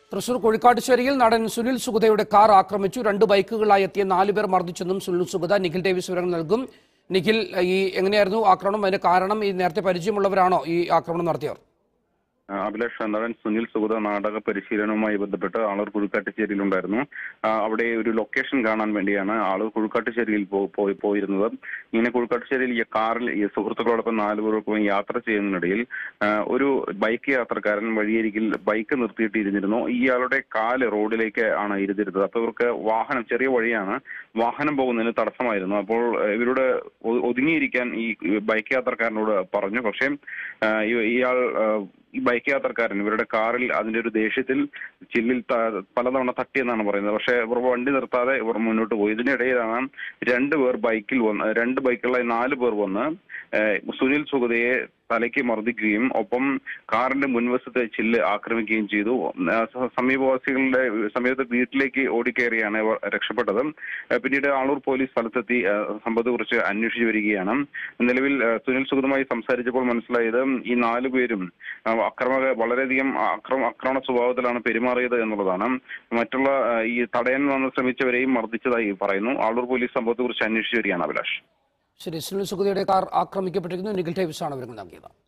തൃശൂർ കൊഴിക്കാട്ടുശ്ശേരിയിൽ നടൻ സുനിൽ സുഗതയുടെ കാർ ആക്രമിച്ചു രണ്ട് ബൈക്കുകളായി എത്തിയ നാലുപേർ മർദ്ദിച്ചെന്നും സുനിൽ സുഗത നിഖിൽ ഡേവിസ് വിവരങ്ങൾ നൽകും നിഖിൽ ഈ എങ്ങനെയായിരുന്നു ആക്രമണം അതിന്റെ കാരണം ഈ നേരത്തെ പരിചയമുള്ളവരാണോ ഈ ആക്രമണം നടത്തിയവർ ആ, അഭിലാഷ് നടൻ സുനിൽ സുഗത നാടക പരിശീലനവുമായി ബന്ധപ്പെട്ട് ആളൂർ കുഴുക്കാട്ടുശ്ശേരിയിലുണ്ടായിരുന്നു ആ, അവിടെ ഒരു ലൊക്കേഷൻ കാണാൻ വേണ്ടിയാണ് ആളൂർ കുഴുക്കാട്ടുശ്ശേരിയിൽ പോ- പോയി പോയിരുന്നത് ഇങ്ങനെ കുഴുക്കാട്ടുശ്ശേരിയിൽ ഈ കാറിൽ ഈ സുഹൃത്തുക്കളോടൊപ്പം നാലുപേർക്കും യാത്ര ചെയ്യുന്നതിനിടയിൽ ആ, ഒരു ബൈക്ക് യാത്രക്കാരൻ വഴിയരികിൽ ബൈക്ക് നിർത്തിയിട്ട് ഇരുന്നിരുന്നു ഇയാളുടെ കാല് റോഡിലേക്ക് ആണ് ഇരുന്നിരുന്നത് അപ്പോൾ ഇവർക്ക് വാഹനം ചെറിയ വഴിയാണ് വാഹനം പോകുന്നതിന് തടസ്സമായിരുന്നു അപ്പോൾ ആ, ഇവരോട് ഒ- ഒതുങ്ങിയിരിക്കാൻ ഈ ബൈക്ക് യാത്രക്കാരനോട് പറഞ്ഞു പക്ഷേ ആ, ഇ- ഇയാൾ ആ, ഈ ബൈക്ക് യാത്രക്കാരൻ ഇവരുടെ കാറിൽ അതിന്റെ ഒരു ദേഷ്യത്തിൽ ചില്ലിൽ ത- പലതവണ തട്ടിയെന്നാണ് പറയുന്നത് പക്ഷേ ഇവർ വണ്ടി നിർത്താതെ ഇവർ മുന്നോട്ട് പോയി ഇതിനിടയിലാണ് രണ്ട് പേർ ബൈക്കിൽ വന്ന് രണ്ട് ബൈക്കുകളായി നാല് പേർ വന്ന് ഏഹ്, സുനിൽ സുഗതയെ തലയ്ക്ക് മർദ്ദിക്കുകയും ഒപ്പം കാറിന്റെ മുൻവശത്തെ ചില്ല് ആക്രമിക്കുകയും ചെയ്തു ആ, സ- സമീപവാസികളുടെ സമീപത്തെ വീട്ടിലേക്ക് ഓടിക്കയറിയാണ് ഇവർ രക്ഷപ്പെട്ടത് ഏഹ്, പിന്നീട് ആളൂർ പോലീസ് സ്ഥലത്തെത്തി ആ, സംഭവത്തെക്കുറിച്ച് അന്വേഷിച്ചു വരികയാണ് നിലവിൽ ആ, സുനിൽ സുഗതമായി സംസാരിച്ചപ്പോൾ മനസ്സിലായത് ഈ നാലു പേരും ആ, അക്രമ വളരെയധികം അക്രമ ആക്രമണ സ്വഭാവത്തിലാണ് പെരുമാറിയത് എന്നുള്ളതാണ് മറ്റുള്ള ആ, ഈ തടയാൻ വന്ന് ശ്രമിച്ചവരെയും മർദ്ദിച്ചതായി പറയുന്നു ആളൂർ പോലീസ് സംഭവത്തെക്കുറിച്ച് അന്വേഷിച്ചു വരികയാണ് അഭിലാഷ് ശരി സുനിൽ സുഗതയുടെ കാർ ആക്രമിക്കപ്പെട്ടിരിക്കുന്നു നിഖിൽ ഡേവിസ് ആണ് വിവരങ്ങൾ നൽകിയത്